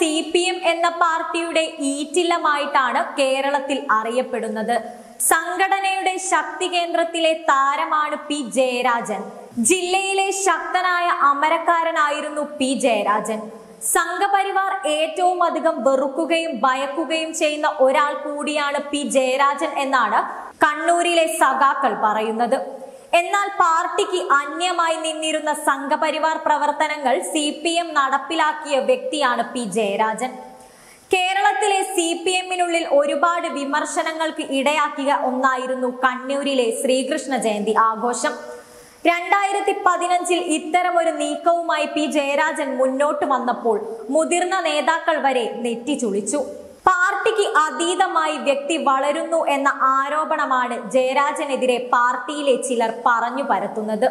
C P M എന്ന പാർട്ടിയുടെ ഈറ്റില്ലമായിട്ടാണ് കേരളത്തിൽ അറിയപ്പെടുന്നത് സംഘടനയുടെ ശക്തി കേന്ദ്രത്തിലെ താരമാണ് പി ജയരാജൻ ജില്ലയിലെ ശക്തനായ അമരക്കാരനായിരുന്നു പി ജയരാജൻ സംഘപരിവാർ ഏറ്റവും അധികം വെറുക്കുകയും ഭയക്കുകയും ചെയ്യുന്ന ഒരാൾ കൂടിയാണ് പി ജയരാജൻ എന്നാണ് കണ്ണൂരിലെ സഖാക്കൾ പറയുന്നത് എന്നാൽ പാർട്ടിക്ക് അന്യമായി നിന്നിരുന്ന സംഘപരിവാർ പ്രവർത്തനങ്ങൾ സി പി എം നടപ്പിലാക്കിയ വ്യക്തിയാണ് പി ജയരാജൻ കേരളത്തിലെ സി പി എമ്മിനുള്ളിൽ ഒരുപാട് വിമർശനങ്ങൾക്ക് ഇടയാക്കിയ ഒന്നായിരുന്നു കണ്ണൂരിലെ ശ്രീകൃഷ്ണ ജയന്തി ആഘോഷം രണ്ടായിരത്തി പതിനഞ്ചിൽ ഇത്തരമൊരു നീക്കവുമായി പി ജയരാജൻ മുന്നോട്ട് വന്നപ്പോൾ മുതിർന്ന നേതാക്കൾ വരെ നെറ്റിച്ചുളിച്ചു പാർട്ടിക്ക് അതീതമായി വ്യക്തി വളരുന്നു എന്ന ആരോപണമാണ് ജയരാജനെതിരെ പാർട്ടിയിലെ ചിലർ പറഞ്ഞു പരത്തുന്നത്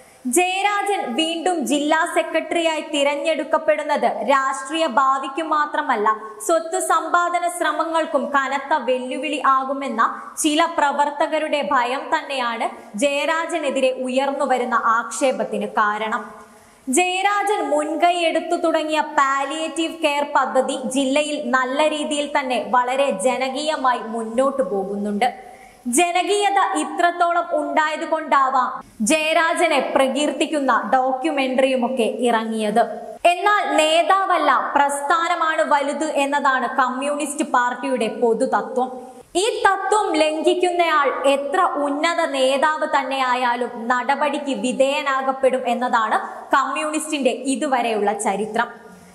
ജയരാജൻ വീണ്ടും ജില്ലാ സെക്രട്ടറിയായി തിരഞ്ഞെടുക്കപ്പെടുന്നത് രാഷ്ട്രീയ ഭാവിക്കു മാത്രമല്ല സ്വത്ത് സമ്പാദന ശ്രമങ്ങൾക്കും കനത്ത വെല്ലുവിളി ആകുമെന്ന ചില പ്രവർത്തകരുടെ ഭയം തന്നെയാണ് ജയരാജനെതിരെ ഉയർന്നു വരുന്ന ആക്ഷേപത്തിന് കാരണം ജയരാജൻ മുൻകൈ എടുത്തു തുടങ്ങിയ പാലിയേറ്റീവ് കെയർ പദ്ധതി ജില്ലയിൽ നല്ല രീതിയിൽ തന്നെ വളരെ ജനകീയമായി മുന്നോട്ടു പോകുന്നുണ്ട് ജനകീയത ഇത്രത്തോളം ഉണ്ടായത് കൊണ്ടാവാം ജയരാജനെ പ്രകീർത്തിക്കുന്ന ഡോക്യുമെന്ററിയുമൊക്കെ ഇറങ്ങിയത് എന്നാൽ നേതാവല്ല പ്രസ്ഥാനമാണ് വലുത് എന്നതാണ് കമ്മ്യൂണിസ്റ്റ് പാർട്ടിയുടെ പൊതുതത്വം ഈ തത്വം ലംഘിക്കുന്നയാൾ എത്ര ഉന്നത നേതാവ് തന്നെയായാലും നടപടിക്ക് വിധേയനാകപ്പെടും എന്നതാണ് കമ്മ്യൂണിസ്റ്റിന്റെ ഇതുവരെയുള്ള ചരിത്രം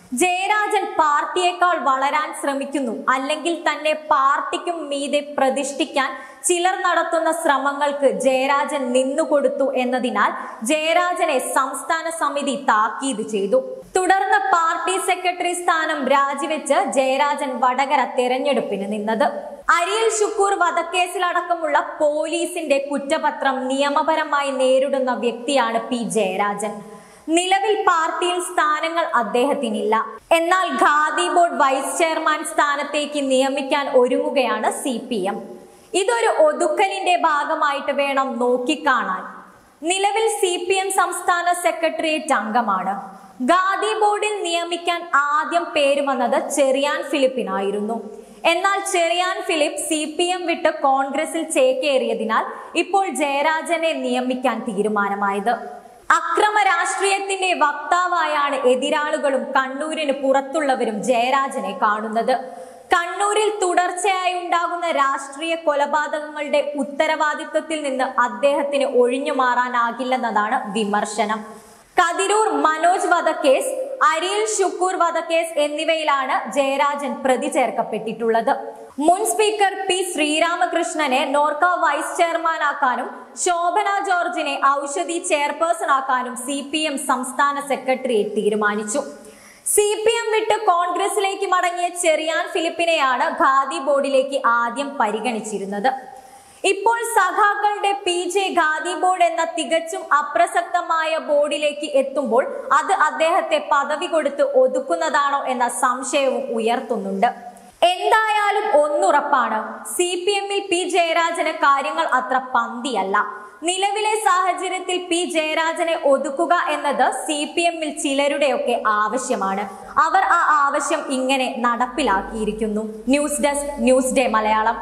ജയരാജൻ പാർട്ടിയേക്കാൾ വളരാൻ ശ്രമിക്കുന്നു അല്ലെങ്കിൽ തന്നെ പാർട്ടിക്കും മീതെ പ്രതിഷ്ഠിക്കാൻ ചിലർ നടത്തുന്ന ശ്രമങ്ങൾക്ക് ജയരാജൻ നിന്നുകൊടുത്തു എന്നതിനാൽ ജയരാജനെ സംസ്ഥാന സമിതി താക്കീത് ചെയ്തു തുടർന്ന് പാർട്ടി സെക്രട്ടറി സ്ഥാനം രാജിവെച്ച് ജയരാജൻ വടകര തെരഞ്ഞെടുപ്പിന് നിന്നത് അരിയൽ ഷുക്കൂർ വധക്കേസിലടക്കമുള്ള പോലീസിന്റെ കുറ്റപത്രം നിയമപരമായി നേരിടുന്ന വ്യക്തിയാണ് പി ജയരാജൻ നിലവിൽ പാർട്ടിയിൽ സ്ഥാനങ്ങൾ അദ്ദേഹത്തിനില്ല എന്നാൽ ഖാദി ബോർഡ് വൈസ് ചെയർമാൻ സ്ഥാനത്തേക്ക് നിയമിക്കാൻ ഒരുങ്ങുകയാണ് സി പി എം ഇതൊരു ഒതുക്കലിന്റെ ഭാഗമായിട്ട് വേണം നോക്കിക്കാണാൻ നിലവിൽ സി പി എം സംസ്ഥാന സെക്രട്ടേറിയറ്റ് അംഗമാണ് ഖാദി ബോർഡിൽ നിയമിക്കാൻ ആദ്യം പേര് വന്നത് ചെറിയാൻ ഫിലിപ്പിനായിരുന്നു എന്നാൽ Cherian Philip C P M വിട്ട് കോൺഗ്രസിൽ ചേക്കേറിയതിനാൽ ഇപ്പോൾ ജയരാജനെ നിയമിക്കാൻ തീരുമാനമായത് അക്രമ രാഷ്ട്രീയത്തിന്റെ വക്താവായാണ് എതിരാളികളും കണ്ണൂരിന് പുറത്തുള്ളവരും ജയരാജനെ കാണുന്നത് കണ്ണൂരിൽ തുടർച്ചയായി ഉണ്ടാകുന്ന രാഷ്ട്രീയ കൊലപാതകങ്ങളുടെ ഉത്തരവാദിത്വത്തിൽ നിന്ന് അദ്ദേഹത്തിന് ഒഴിഞ്ഞു മാറാനാകില്ലെന്നതാണ് വിമർശനം കതിരൂർ മനോജ് വധക്കേസ് അരിയിൽ ഷുക്കൂർ വധക്കേസ് എന്നിവയിലാണ് ജയരാജൻ പ്രതി ചേർക്കപ്പെട്ടിട്ടുള്ളത് മുൻ സ്പീക്കർ പി ശ്രീരാമകൃഷ്ണനെ നോർക്ക വൈസ് ചെയർമാനാക്കാനും ശോഭന ജോർജിനെ ഔഷധി ചെയർപേഴ്സൺ ആക്കാനും സി പി എം സംസ്ഥാന സെക്രട്ടേറിയറ്റ് തീരുമാനിച്ചു സി പി എം വിട്ട് കോൺഗ്രസിലേക്ക് മടങ്ങിയ ചെറിയാൻ ഫിലിപ്പിനെയാണ് ഖാദി ബോർഡിലേക്ക് ആദ്യം പരിഗണിച്ചിരുന്നത് ഇപ്പോൾ സഖാക്കളുടെ പി ജെ ഖാദി ബോർഡ് എന്ന തികച്ചും അപ്രസക്തമായ ബോർഡിലേക്ക് എത്തുമ്പോൾ അത് അദ്ദേഹത്തെ പദവി കൊടുത്ത് ഒതുക്കുന്നതാണോ എന്ന സംശയവും ഉയർത്തുന്നുണ്ട് എന്തായാലും ഒന്നുറപ്പാണ് സി പി എമ്മിൽ പി ജയരാജന് കാര്യങ്ങൾ അത്ര പന്തിയല്ല നിലവിലെ സാഹചര്യത്തിൽ പി ജയരാജനെ ഒതുക്കുക എന്നത് സി പി എമ്മിൽ ചിലരുടെയൊക്കെ ആവശ്യമാണ് അവർ ആ ആവശ്യം ഇങ്ങനെ നടപ്പിലാക്കിയിരിക്കുന്നു news desk news day Malayalam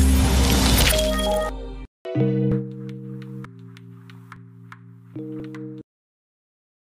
thank you